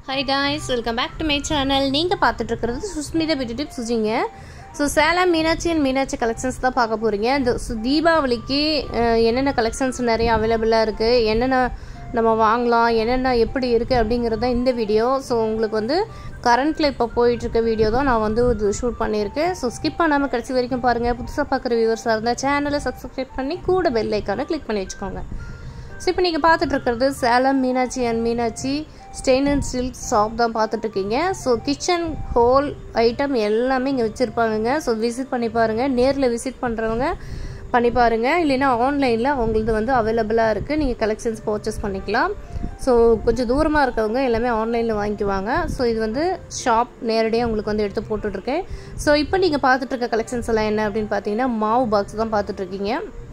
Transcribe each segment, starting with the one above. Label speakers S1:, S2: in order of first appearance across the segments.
S1: high guys welcome back to my channel நீங்கள் பார்த்துட்டு இருக்கிறது சுஸ்மிதா பியூட்டி டிப் சுஜிங்க so Salem Meenakshi and Meenakshi collections தான் பார்க்க போகிறீங்க இந்த சு- தீபாவளிக்கு அஹ், என்னென்ன கலெக்ஷன்ஸ் நிறைய அவைலபிளாக இருக்குது என்னென்ன நம்ம வாங்கலாம் என்னென்ன எப்படி இருக்குது அப்படிங்கிறது தான் இந்த வீடியோ ஸோ உங்களுக்கு வந்து கரண்ட்டில் இப்போ போயிட்டுருக்க வீடியோ தான் நான் வந்து இது ஷூட் பண்ணியிருக்கேன் ஸோ ஸ்கிப் பண்ணாமல் கடைசி வரைக்கும் பாருங்கள் புதுசாக பார்க்குற வியூவர்ஸாக இருந்தால் சேனலை சப்ஸ்கிரைப் பண்ணி கூட பெல் ஐக்கானை கிளிக் பண்ணி வச்சுக்கோங்க ஸோ இப்போ நீங்கள் பார்த்துட்டு இருக்கிறது Salem Meenakshi and Meenakshi stain and silk shop தான் பார்த்துட்டு இருக்கீங்க ஸோ கிச்சன் ஹோல் ஐட்டம் எல்லாமே இங்கே வச்சுருப்பாங்கங்க ஸோ விசிட் பண்ணி பாருங்கள் நேரில் விசிட் பண்ணுறவங்க பண்ணி பாருங்கள் இல்லைன்னா ஆன்லைனில் அவங்களது வந்து அவைலபிளாக இருக்குது நீங்கள் கலெக்ஷன்ஸ் பர்ச்சேஸ் பண்ணிக்கலாம் ஸோ கொஞ்சம் தூரமாக இருக்கவங்க எல்லாமே ஆன்லைனில் வாங்கிக்குவாங்க ஸோ இது வந்து ஷாப் நேரடியாக உங்களுக்கு வந்து எடுத்து போட்டுட்ருக்கேன் ஸோ இப்போ நீங்கள் பார்த்துட்டு இருக்க கலெக்ஷன்ஸ் எல்லாம் என்ன அப்படின்னு பார்த்தீங்கன்னா மாவு பாக்ஸ் தான் பார்த்துட்ருக்கீங்க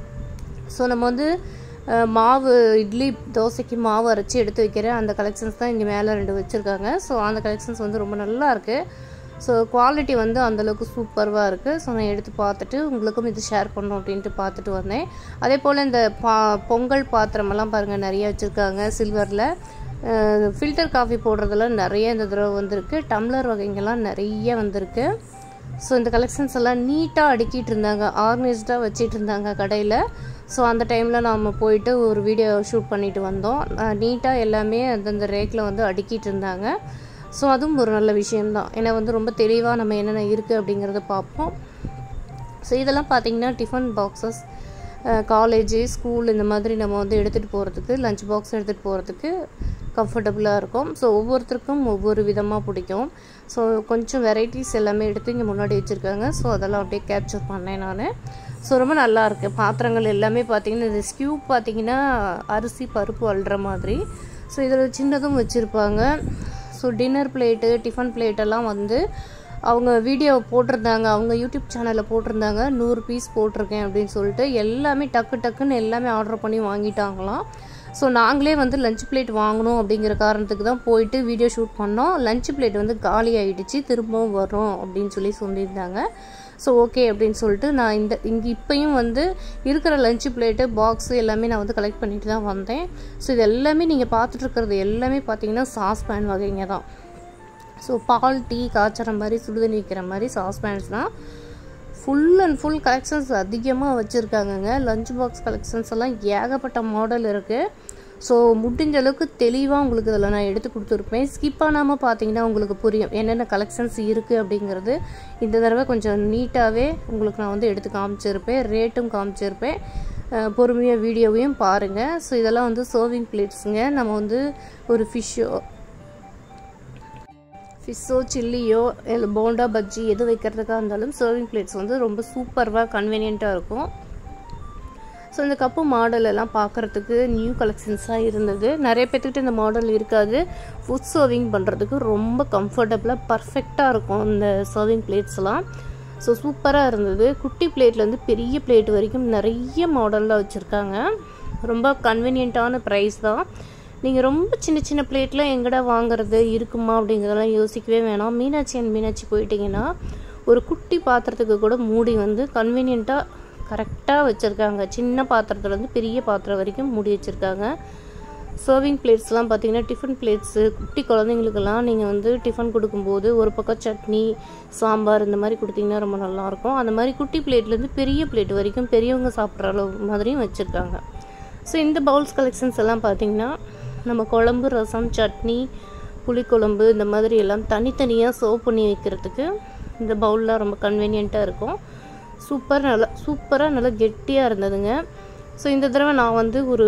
S1: ஸோ நம்ம வந்து அஹ், மாவு இட்லி தோசைக்கு மாவு அரைச்சி எடுத்து வைக்கிற அந்த கலெக்ஷன்ஸ் தான் இங்கே மேலே ரெண்டு வச்சுருக்காங்க ஸோ அந்த கலெக்ஷன்ஸ் வந்து ரொம்ப நல்லா இருக்குது ஸோ குவாலிட்டி வந்து அந்தளவுக்கு சூப்பராக இருக்குது ஸோ நான் எடுத்து பார்த்துட்டு உங்களுக்கும் இது ஷேர் பண்ணணும் அப்படின்ட்டு பார்த்துட்டு வந்தேன் அதே போல் இந்த பா பொங்கல் பாத்திரமெல்லாம் பாருங்கள் நிறைய வச்சுருக்காங்க சில்வரில் ஃபில்டர் காஃபி போடுறதெல்லாம் நிறைய இந்த தடவை வந்திருக்கு டம்ளர் வகைங்கெல்லாம் நிறைய வந்திருக்கு ஸோ இந்த கலெக்ஷன்ஸ் எல்லாம் நீட்டாக அடுக்கிட்டு இருந்தாங்க ஆர்கனைஸ்டாக வச்சிட்டு இருந்தாங்க கடையில் ஸோ அந்த டைமில் நாம் போயிட்டு ஒரு வீடியோ ஷூட் பண்ணிட்டு வந்தோம் நீட்டாக எல்லாமே அந்தந்த ரேக்கில் வந்து அடுக்கிட்டு இருந்தாங்க ஸோ அதுவும் ஒரு நல்ல விஷயம்தான் ஏன்னா வந்து ரொம்ப தெளிவாக நம்ம என்னென்ன இருக்குது அப்படிங்கிறத பார்ப்போம் ஸோ இதெல்லாம் பார்த்தீங்கன்னா டிஃபன் பாக்ஸஸ் காலேஜு ஸ்கூல் இந்த மாதிரி நம்ம வந்து எடுத்துகிட்டு போகிறதுக்கு லஞ்ச் பாக்ஸ் எடுத்துகிட்டு போகிறதுக்கு கம்ஃபர்டபுளாக இருக்கும் ஸோ ஒவ்வொருத்தருக்கும் ஒவ்வொரு விதமாக பிடிக்கும் ஸோ கொஞ்சம் வெரைட்டிஸ் எல்லாமே எடுத்து இங்கே முன்னாடி வச்சுருக்காங்க ஸோ அதெல்லாம் அப்படியே கேப்சர் பண்ணேன் நான் ஸோ ரொம்ப நல்லா இருக்கு பாத்திரங்கள் எல்லாமே பார்த்தீங்கன்னா இந்த ஸ்கியூப் பார்த்தீங்கன்னா அரிசி பருப்பு அள்ளுற மாதிரி ஸோ இதில் சின்னதும் வச்சுருப்பாங்க ஸோ டின்னர் பிளேட்டு டிஃபன் பிளேட்டெல்லாம் வந்து அவங்க வீடியோ போட்டிருந்தாங்க அவங்க யூடியூப் சேனலில் போட்டிருந்தாங்க நூறு பீஸ் போட்டிருக்கேன் அப்படின்னு சொல்லிட்டு எல்லாமே டக்கு டக்குன்னு எல்லாமே ஆர்டர் பண்ணி வாங்கிட்டாங்களாம் ஸோ நாங்களே வந்து லஞ்ச் பிளேட் வாங்கணும் அப்படிங்கிற காரணத்துக்கு தான் போயிட்டு வீடியோ ஷூட் பண்ணோம் லஞ்ச் பிளேட் வந்து காலி ஆயிடுச்சு திரும்பவும் வரும் அப்படின்னு சொல்லி சொல்லியிருந்தாங்க ஸோ ஓகே அப்படின்னு சொல்லிட்டு நான் இந்த இங்கே இப்போயும் வந்து இருக்கிற லஞ்ச் பிளேட்டு பாக்ஸு எல்லாமே நான் வந்து கலெக்ட் பண்ணிட்டு தான் வந்தேன் ஸோ இது எல்லாமே நீங்கள் பார்த்துட்டு இருக்கிறது எல்லாமே பார்த்தீங்கன்னா சாஸ் பேன் வகைங்க தான் ஸோ பால் டீ காய்ச்சற மாதிரி சுடுதண்ணி வைக்கிற மாதிரி சாஸ் பேன்ஸ் தான் ஃபுல் அண்ட் ஃபுல் கலெக்ஷன்ஸ் அதிகமாக வச்சுருக்காங்கங்க லஞ்ச் பாக்ஸ் கலெக்ஷன்ஸ் எல்லாம் ஏகப்பட்ட மாடல் இருக்குது ஸோ முடிஞ்ச அளவுக்கு தெளிவாக உங்களுக்கு இதில் நான் எடுத்து கொடுத்துருப்பேன் ஸ்கிப் பண்ணாமல் பார்த்தீங்கன்னா உங்களுக்கு புரியும் என்னென்ன கலெக்ஷன்ஸ் இருக்குது அப்படிங்கிறது இந்த தடவை கொஞ்சம் நீட்டாகவே உங்களுக்கு நான் வந்து எடுத்து காமிச்சிருப்பேன் ரேட்டும் காமிச்சிருப்பேன் அஹ் பொறுமையாக வீடியோவையும் பாருங்கள் ஸோ இதெல்லாம் வந்து சர்விங் பிளேட்ஸுங்க நம்ம வந்து ஒரு ஃபிஷ்ஷோ ஃபிஷ்ஷோ சில்லியோ இல்லை போண்டா பஜ்ஜி எது வைக்கிறதுக்காக இருந்தாலும் சர்விங் பிளேட்ஸ் வந்து ரொம்ப சூப்பராக கன்வீனியண்ட்டாக இருக்கும் ஸோ இந்த கப்பு மாடல் எல்லாம் பார்க்குறதுக்கு நியூ கலெக்ஷன்ஸாக இருந்தது நிறைய பேர்த்துக்கிட்ட இந்த மாடல் இருக்காது ஃபுட் சர்விங் பண்ணுறதுக்கு ரொம்ப கம்ஃபர்டபுளாக பர்ஃபெக்டாக இருக்கும் இந்த சர்விங் பிளேட்ஸ்லாம் ஸோ சூப்பராக இருந்தது குட்டி பிளேட்லேருந்து பெரிய பிளேட் வரைக்கும் நிறைய மாடலில் வச்சுருக்காங்க ரொம்ப கன்வீனியண்ட்டான ப்ரைஸ் தான் நீங்கள் ரொம்ப சின்ன சின்ன பிளேட்டில் எங்கடா வாங்குறது இருக்குமா அப்படிங்கிறதெல்லாம் யோசிக்கவே வேணாம் மீனாட்சி அண்ட் மீனாட்சி போயிட்டீங்கன்னா ஒரு குட்டி பாத்திரத்துக்கு கூட மூடி வந்து கன்வீனியண்ட்டாக கரெக்டாக வச்சுருக்காங்க சின்ன பாத்திரத்துலேருந்து பெரிய பாத்திரம் வரைக்கும் மூடி வச்சுருக்காங்க சர்விங் பிளேட்ஸ்லாம் பார்த்தீங்கன்னா டிஃபன் பிளேட்ஸு குட்டி குழந்தைங்களுக்கெல்லாம் நீங்கள் வந்து டிஃபன் கொடுக்கும்போது ஒரு பக்கம் சட்னி சாம்பார் இந்த மாதிரி கொடுத்தீங்கன்னா ரொம்ப நல்லாயிருக்கும் அந்த மாதிரி குட்டி பிளேட்லேருந்து பெரிய பிளேட் வரைக்கும் பெரியவங்க சாப்பிட்ற அளவு மாதிரியும் வச்சுருக்காங்க ஸோ இந்த பவுல்ஸ் கலெக்ஷன்ஸ் எல்லாம் பார்த்தீங்கன்னா நம்ம குழம்பு ரசம் சட்னி புளிக்குழம்பு இந்த மாதிரி எல்லாம் தனித்தனியாக சர்வ் பண்ணி வைக்கிறதுக்கு இந்த பவுல்லாம் ரொம்ப கன்வீனியண்ட்டாக இருக்கும் சூப்பர் நல்லா சூப்பராக நல்லா கெட்டியாக இருந்ததுங்க ஸோ இந்த தடவை நான் வந்து ஒரு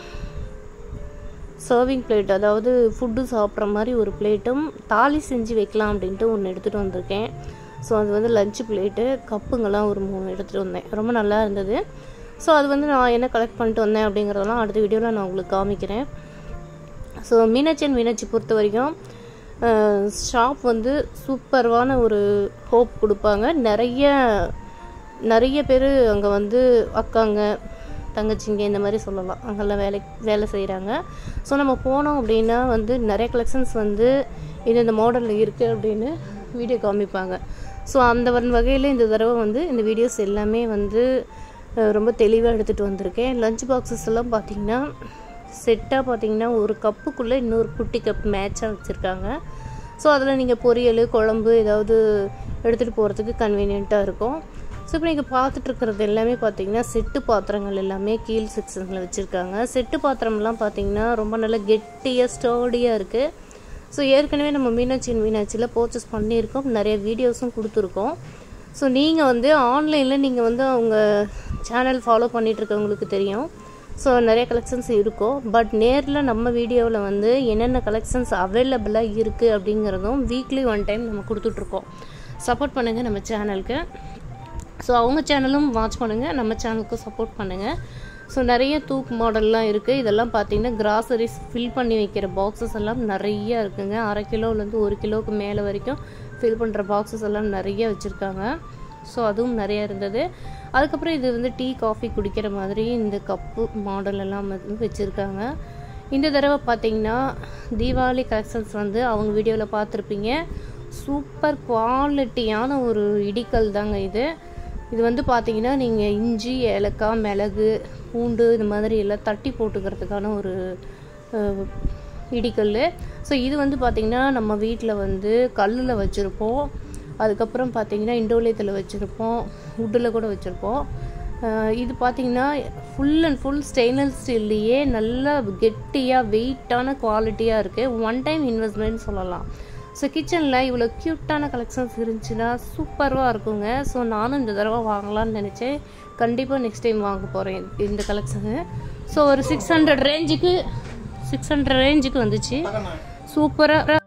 S1: சர்விங் பிளேட் அதாவது ஃபுட்டு சாப்பிட்ற மாதிரி ஒரு பிளேட்டும் தாலி செஞ்சு வைக்கலாம் அப்படின்ட்டு ஒன்று எடுத்துகிட்டு வந்திருக்கேன் ஸோ அது வந்து லஞ்சு பிளேட்டு கப்புங்கெல்லாம் ஒரு மூணு எடுத்துகிட்டு வந்தேன் ரொம்ப நல்லா இருந்தது ஸோ அது வந்து நான் என்ன கலெக்ட் பண்ணிட்டு வந்தேன் அப்படிங்கிறதெல்லாம் அடுத்த வீடியோவில் நான் உங்களுக்கு காமிக்கிறேன் ஸோ மீனாட்சி அண்ட் மீனாட்சி பொறுத்த வரைக்கும் ஷாப் வந்து சூப்பர்வான ஒரு ஹோப் கொடுப்பாங்க நிறைய நிறைய பேர் அங்கே வந்து அக்காங்க தங்கச்சிங்க இந்த மாதிரி சொல்லலாம் அங்கெல்லாம் வேலை வேலை செய்கிறாங்க ஸோ நம்ம போனோம் அப்படின்னா வந்து நிறைய கலெக்ஷன்ஸ் வந்து இது இந்த மாடலில் இருக்குது அப்படின்னு வீடியோ காமிப்பாங்க ஸோ அந்த வகையில் இந்த தடவை வந்து இந்த வீடியோஸ் எல்லாமே வந்து அஹ், ரொம்ப தெளிவாக எடுத்துகிட்டு வந்திருக்கேன் லஞ்ச் பாக்ஸஸ் எல்லாம் பார்த்தீங்கன்னா செட்டாக பார்த்தீங்கன்னா ஒரு கப்புக்குள்ளே இன்னொரு குட்டி கப் மேட்சாக வச்சுருக்காங்க ஸோ அதில் நீங்கள் பொரியல் குழம்பு ஏதாவது எடுத்துகிட்டு போகிறதுக்கு கன்வீனியண்ட்டாக இருக்கும் ஸோ இப்போ நீங்கள் பார்த்துட்ருக்கிறது எல்லாமே பார்த்தீங்கன்னா செட்டு பாத்திரங்கள் எல்லாமே கீழ் செக்ஷனில் வச்சுருக்காங்க செட்டு பாத்திரம்லாம் பார்த்தீங்கன்னா ரொம்ப நல்ல கெட்டியாக ஸ்டோடியாக இருக்குது ஸோ ஏற்கனவே நம்ம மீனாட்சி மீனாட்சியில் பர்ச்சேஸ் பண்ணியிருக்கோம் நிறைய வீடியோஸும் கொடுத்துருக்கோம் ஸோ நீங்கள் வந்து ஆன்லைனில் நீங்கள் வந்து அவங்க சேனல் ஃபாலோ பண்ணிகிட்ருக்கவங்களுக்கு தெரியும் ஸோ நிறைய கலெக்ஷன்ஸ் இருக்கும் பட் நேரில் நம்ம வீடியோவில் வந்து என்னென்ன கலெக்ஷன்ஸ் அவைலபிளாக இருக்குது அப்படிங்கிறதும் வீக்லி ஒன் டைம் நம்ம கொடுத்துட்ருக்கோம் சப்போர்ட் பண்ணுங்கள் நம்ம சேனலுக்கு ஸோ அவங்க சேனலும் வாட்ச் பண்ணுங்கள் நம்ம சேனலுக்கும் சப்போர்ட் பண்ணுங்கள் ஸோ நிறைய தூக் மாடல்லாம் இருக்குது இதெல்லாம் பார்த்தீங்கன்னா கிராசரிஸ் ஃபில் பண்ணி வைக்கிற பாக்ஸஸ் எல்லாம் நிறைய இருக்குங்க அரை கிலோலேருந்து ஒரு கிலோவுக்கு மேலே வரைக்கும் ஃபில் பண்ணுற பாக்ஸஸ் எல்லாம் நிறைய வச்சுருக்காங்க ஸோ அதுவும் நிறைய இருந்தது அதுக்கப்புறம் இது வந்து டீ காஃபி குடிக்கிற மாதிரி இந்த கப்பு மாடல் எல்லாம் வந்து வச்சுருக்காங்க இந்த தடவை பார்த்தீங்கன்னா தீபாவளி கலெக்ஷன்ஸ் வந்து அவங்க வீடியோவில் பார்த்துருப்பீங்க சூப்பர் குவாலிட்டியான ஒரு இடிக்கல் தாங்க இது இது வந்து பார்த்தீங்கன்னா நீங்கள் இஞ்சி ஏலக்காய் மிளகு பூண்டு இந்த மாதிரி எல்லாம் தட்டி போட்டுக்கிறதுக்கான ஒரு இடிக்கல் ஸோ இது வந்து பார்த்திங்கன்னா நம்ம வீட்டில் வந்து கல்லில் வச்சுருப்போம் அதுக்கப்புறம் பார்த்திங்கன்னா இண்டோலியத்தில் வச்சுருப்போம் வுட்டில் கூட வச்சுருப்போம் இது பார்த்திங்கன்னா ஃபுல் அண்ட் ஃபுல் ஸ்டெயின்லெஸ் ஸ்டீல்லையே நல்லா கெட்டியாக வெயிட்டான குவாலிட்டியாக இருக்குது ஒன் டைம் இன்வெஸ்ட்மெண்ட் சொல்லலாம் ஸோ கிச்சனில் இவ்வளோ க்யூட்டான கலெக்ஷன்ஸ் இருந்துச்சுன்னா சூப்பராக இருக்குங்க ஸோ நானும் இந்த தடவை வாங்கலாம்னு நினச்சேன் கண்டிப்பாக நெக்ஸ்ட் டைம் வாங்க போகிறேன் இந்த கலெக்ஷனு ஸோ ஒரு சிக்ஸ் ஹண்ட்ரட் ரேஞ்சுக்கு சிக்ஸ் ஹண்ட்ரட் ரேஞ்சுக்கு வந்துச்சு சூப்பராக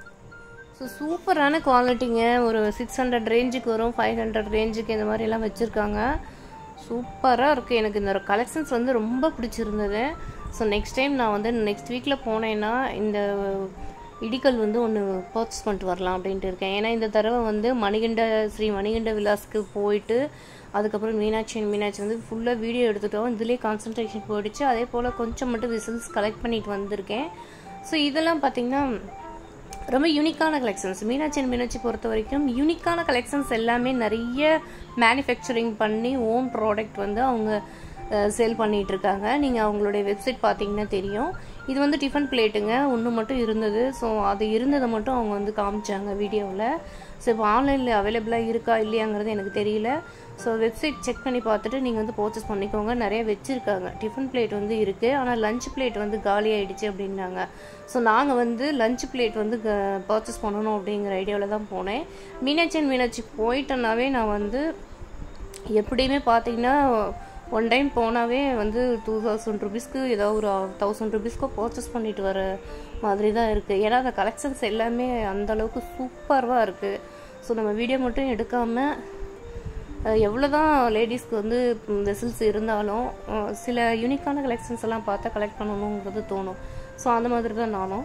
S1: ஸோ சூப்பரான குவாலிட்டிங்க ஒரு சிக்ஸ் ஹண்ட்ரட் ரேஞ்சுக்கு வரும் ஃபைவ் ஹண்ட்ரட் ரேஞ்சுக்கு இந்த மாதிரிலாம் வச்சுருக்காங்க சூப்பராக இருக்குது எனக்கு இந்த கலெக்ஷன்ஸ் வந்து ரொம்ப பிடிச்சிருந்தது ஸோ நெக்ஸ்ட் டைம் நான் வந்து நெக்ஸ்ட் வீக்கில் போனேன்னா இந்த இடிக்கல் வந்து ஒன்று பர்ச்சேஸ் பண்ணிட்டு வரலாம் அப்படின்ட்டு இருக்கேன் ஏன்னா இந்த தடவை வந்து மணிகண்ட ஸ்ரீ மணிகண்ட விலாஸ்க்கு போயிட்டு அதுக்கப்புறம் மீனாட்சி அண்ட் மீனாட்சி வந்து ஃபுல்லாக வீடியோ எடுத்துட்டோம் இதுலேயே கான்சன்ட்ரேஷன் போயிடுச்சு அதே போல் கொஞ்சம் மட்டும் விசில்ஸ் கலெக்ட் பண்ணிட்டு வந்திருக்கேன் ஸோ இதெல்லாம் பார்த்திங்கன்னா ரொம்ப யூனிக்கான கலெக்ஷன்ஸ் மீனாட்சி அண்ட் மீனாட்சி பொறுத்த வரைக்கும் யூனிக்கான கலெக்ஷன்ஸ் எல்லாமே நிறைய மேனுஃபேக்சரிங் பண்ணி ஓன் ப்ராடக்ட் வந்து அவங்க சேல் பண்ணிகிட்டு இருக்காங்க நீங்கள் அவங்களுடைய வெப்சைட் பார்த்தீங்கன்னா தெரியும் இது வந்து டிஃபன் பிளேட்டுங்க ஒன்று மட்டும் இருந்தது ஸோ அது இருந்ததை மட்டும் அவங்க வந்து காமிச்சாங்க வீடியோவில் ஸோ இப்போ ஆன்லைனில் அவைலபிளாக இருக்கா இல்லையாங்கிறது எனக்கு தெரியல ஸோ வெப்சைட் செக் பண்ணி பார்த்துட்டு நீங்கள் வந்து பர்ச்சேஸ் பண்ணிக்கோங்க நிறைய வச்சுருக்காங்க டிஃபன் பிளேட் வந்து இருக்குது ஆனால் லஞ்ச் பிளேட் வந்து காலி ஆகிடுச்சு அப்படின்னாங்க ஸோ நாங்கள் வந்து லஞ்ச் பிளேட் வந்து பர்ச்சேஸ் பண்ணணும் அப்படிங்கிற ஐடியாவில் தான் போனேன் மீனாட்சி அண்ட் மீனாட்சி போயிட்டேன்னாவே நான் வந்து எப்படியுமே பார்த்தீங்கன்னா ஒன் டைம் போனாவே வந்து டூ தௌசண்ட் ருபீஸ்க்கு ஏதோ ஒரு தௌசண்ட் ருபீஸ்க்கோ பர்ச்சேஸ் பண்ணிட்டு வர மாதிரி தான் இருக்குது ஏன்னா அந்த கலெக்ஷன்ஸ் எல்லாமே அந்தளவுக்கு சூப்பராக இருக்குது ஸோ நம்ம வீடியோ மட்டும் எடுக்காமல் எவ்வளோ தான் லேடிஸ்க்கு வந்து வெசில்ஸ் இருந்தாலும் சில யூனிக்கான கலெக்ஷன்ஸ் எல்லாம் பார்த்தா கலெக்ட் பண்ணணுங்கிறது தோணும் ஸோ அந்த மாதிரி தான் நானும்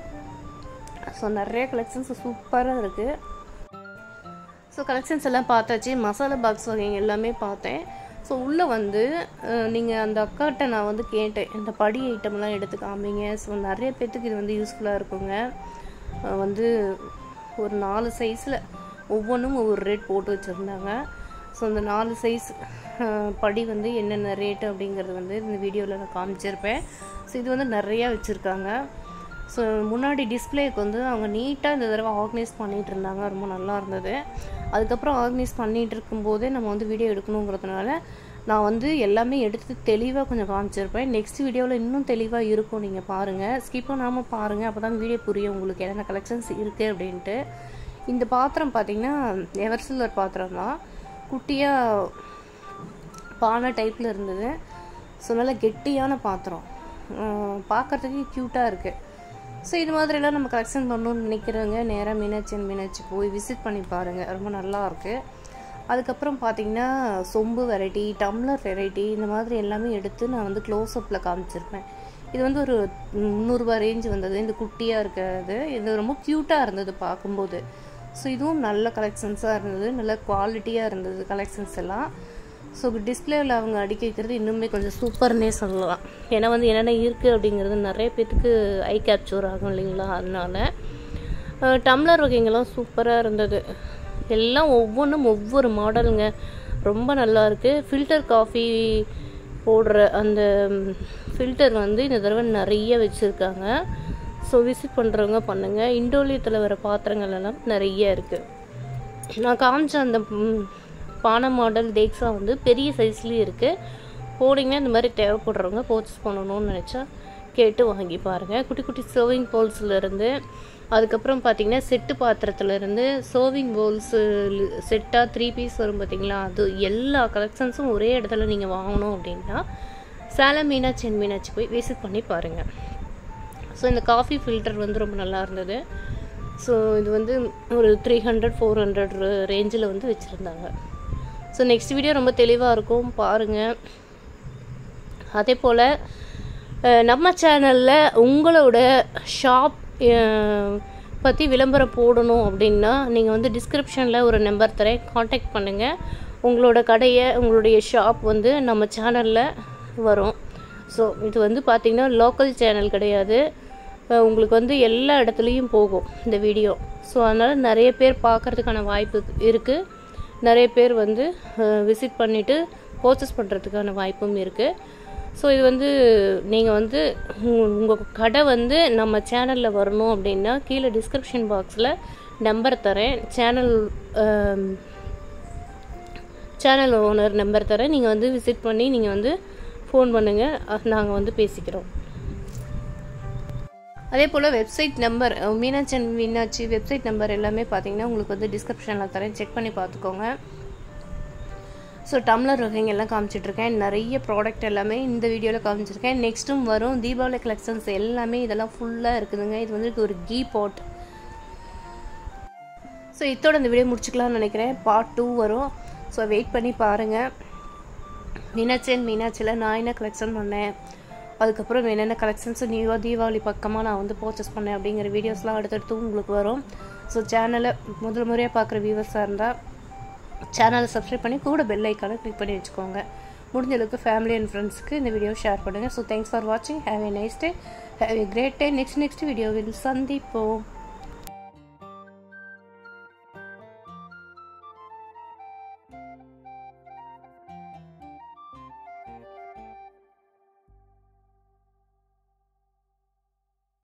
S1: ஸோ நிறைய கலெக்ஷன்ஸ் சூப்பராக இருக்குது ஸோ கலெக்ஷன்ஸ் எல்லாம் பார்த்தாச்சு மசாலா பாக்ஸ் வகைங்க எல்லாமே பார்த்தேன் ஸோ உள்ளே வந்து நீங்கள் அந்த அக்காட்ட நான் வந்து கேட்டேன் இந்த படி ஐட்டம்லாம் எடுத்து காமிங்க ஸோ நிறைய பேர்த்துக்கு இது வந்து யூஸ்ஃபுல்லாக இருக்குங்க வந்து ஒரு நாலு சைஸில் ஒவ்வொன்றும் ஒவ்வொரு ரேட் போட்டு வச்சுருந்தாங்க ஸோ அந்த நாலு சைஸ் படி வந்து என்னென்ன ரேட்டு அப்படிங்கிறது வந்து இந்த வீடியோவில் நான் காமிச்சிருப்பேன் ஸோ இது வந்து நிறையா வச்சுருக்காங்க ஸோ முன்னாடி டிஸ்பிளேக்கு வந்து அவங்க நீட்டாக இந்த தடவை ஆர்கனைஸ் பண்ணிகிட்டு இருந்தாங்க ரொம்ப நல்லா இருந்தது அதுக்கப்புறம் ஆர்கனைஸ் பண்ணிகிட்டு இருக்கும்போதே நம்ம வந்து வீடியோ எடுக்கணுங்கிறதுனால நான் வந்து எல்லாமே எடுத்து தெளிவாக கொஞ்சம் காமிச்சிருப்பேன் நெக்ஸ்ட் வீடியோவில் இன்னும் தெளிவாக இருக்கும் நீங்கள் பாருங்கள் ஸ்கிப் பண்ணாமல் பாருங்கள் அப்போ தான் வீடியோ புரியும் உங்களுக்கு என்னென்ன கலெக்ஷன்ஸ் இருக்குது அப்படின்ட்டு இந்த பாத்திரம் பார்த்திங்கன்னா எவர் சில்வர் பாத்திரம் தான் குட்டியாக பானை டைப்பில் இருந்தது ஸோ நல்லா கெட்டியான பாத்திரம் பார்க்குறதுக்கு க்யூட்டாக இருக்குது ஸோ இது மாதிரிலாம் நம்ம கலெக்ஷன் பண்ணணும்னு நினைக்கிறவங்க நேராக மீனாட்சி அண்ட் மீனாட்சி போய் விசிட் பண்ணி பாருங்கள் ரொம்ப நல்லா இருக்குது அதுக்கப்புறம் பார்த்தீங்கன்னா சொம்பு வெரைட்டி டம்ளர் வெரைட்டி இந்த மாதிரி எல்லாமே எடுத்து நான் வந்து க்ளோஸ்அப்பில் காமிச்சிருப்பேன் இது வந்து ஒரு முந்நூறுரூபா ரேஞ்ச் வந்தது இந்த குட்டியாக இருக்கிறது இது ரொம்ப க்யூட்டாக இருந்தது பார்க்கும்போது ஸோ இதுவும் நல்ல கலெக்ஷன்ஸாக இருந்தது நல்ல குவாலிட்டியாக இருந்தது கலெக்ஷன்ஸ் எல்லாம் ஸோ டிஸ்பிளேவில் அவங்க அடிக்க வைக்கிறது இன்னுமே கொஞ்சம் சூப்பர்னே சொல்லலாம் ஏன்னா வந்து என்னென்ன இருக்குது அப்படிங்கிறது நிறைய பேத்துக்கு ஐ கேப்சர் ஆகும் இல்லைங்களா அதனால டம்ளர் வகைங்கெல்லாம் சூப்பராக இருந்தது எல்லாம் ஒவ்வொன்றும் ஒவ்வொரு மாடலுங்க ரொம்ப நல்லா இருக்குது ஃபில்டர் காஃபி போடுற அந்த ஃபில்டர் வந்து இந்த தடவை நிறைய வச்சுருக்காங்க ஸோ விசிட் பண்ணுறவங்க பண்ணுங்கள் இண்டோலியத்தில் வர பாத்திரங்கள் எல்லாம் நிறைய இருக்குது நான் காமிச்ச அந்த ம், பானை மாடல் தேக்ஸா வந்து பெரிய சைஸ்லேயும் இருக்குது போனீங்கன்னா இந்த மாதிரி தேவைப்படுறவங்க பர்ச்சேஸ் பண்ணணும்னு நினச்சா கேட்டு வாங்கி பாருங்கள் குட்டி குட்டி சர்விங் இருந்து அதுக்கப்புறம் பார்த்தீங்கன்னா செட்டு பாத்திரத்துலேருந்து சர்விங் பவுல்ஸு செட்டாக த்ரீ பீஸ் வரும் பார்த்தீங்களா அது எல்லா கலெக்ஷன்ஸும் ஒரே இடத்துல நீங்கள் வாங்கணும் அப்படின்னா சேலம் மீனாட்சி அண்ட் மீனாட்சி போய் விசிட் பண்ணி பாருங்கள் ஸோ இந்த காஃபி ஃபில்டர் வந்து ரொம்ப நல்லா இருந்தது ஸோ இது வந்து ஒரு த்ரீ ஹண்ட்ரட் ஃபோர் ஹண்ட்ரட் ரேஞ்சில் வந்து வச்சுருந்தாங்க ஸோ நெக்ஸ்ட் வீடியோ ரொம்ப தெளிவாக இருக்கும் பாருங்கள் அதே போல் நம்ம சேனலில் உங்களோட ஷாப் பற்றி விளம்பரம் போடணும் அப்படின்னா நீங்கள் வந்து டிஸ்கிரிப்ஷனில் ஒரு நம்பர் தரேன் காண்டாக்ட் பண்ணுங்கள் உங்களோட கடையை உங்களுடைய ஷாப் வந்து நம்ம சேனலில் வரும் ஸோ இது வந்து பார்த்திங்கன்னா லோக்கல் சேனல் கிடையாது அஹ் உங்களுக்கு வந்து எல்லா இடத்துலையும் போகும் இந்த வீடியோ ஸோ அதனால் நிறைய பேர் பார்க்குறதுக்கான வாய்ப்பு இருக்குது நிறைய பேர் வந்து விசிட் பண்ணிவிட்டு பர்ச்சேஸ் பண்ணுறதுக்கான வாய்ப்பும் இருக்குது ஸோ இது வந்து நீங்கள் வந்து உங்கள் கடை வந்து நம்ம சேனலில் வரணும் அப்படின்னா கீழே டிஸ்கிரிப்ஷன் பாக்ஸில் நம்பர் தரேன் சேனல் சேனல் ஓனர் நம்பர் தரேன் நீங்கள் வந்து விசிட் பண்ணி நீங்கள் வந்து ஃபோன் பண்ணுங்கள் நாங்கள் வந்து பேசிக்கிறோம் அதே போல் website number Meenakshi and Meenakshi website number எல்லாமே பார்த்தீங்கன்னா உங்களுக்கு வந்து டிஸ்கிரிப்ஷனில் தரேன் செக் பண்ணி பார்த்துக்கோங்க ஸோ டம்ளர் வகைங்க எல்லாம் காமிச்சிட்ருக்கேன் நிறைய ப்ராடக்ட் எல்லாமே இந்த வீடியோவில் காமிச்சிருக்கேன் நெக்ஸ்ட்டும் வரும் தீபாவளி கலெக்ஷன்ஸ் எல்லாமே இதெல்லாம் ஃபுல்லாக இருக்குதுங்க இது வந்து ஒரு கீ பாட் ஸோ இதோட இந்த வீடியோ முடிச்சுக்கலாம்னு நினைக்கிறேன் பார்ட் டூ வரும் ஸோ வெயிட் பண்ணி பாருங்கள் மீனாட்சி அண்ட் மீனாட்சியில் நான் என்ன கலெக்ஷன் பண்ணேன் அதுக்கப்புறம் என்னென்ன கலெக்ஷன்ஸ் நியூவாக தீபாவளி பக்கமாக நான் வந்து பர்ச்சேஸ் பண்ணேன் அப்படிங்கிற வீடியோஸ்லாம் அடுத்தடுத்து உங்களுக்கு வரும் ஸோ சேனலை முதல் முறையாக பார்க்குற வியூவர்ஸாக இருந்தால் சேனலை சப்ஸ்கிரைப் பண்ணி கூட பெல் ஐக்கானை கிளிக் பண்ணி வச்சுக்கோங்க முடிஞ்ச அளவுக்கு ஃபேமிலி அண்ட் ஃப்ரெண்ட்ஸ்க்கு இந்த வீடியோ ஷேர் பண்ணுங்கள் ஸோ தேங்க்ஸ் ஃபார் வாட்சிங் have a nice day have a great day next next வீடியோவில் சந்திப்போம்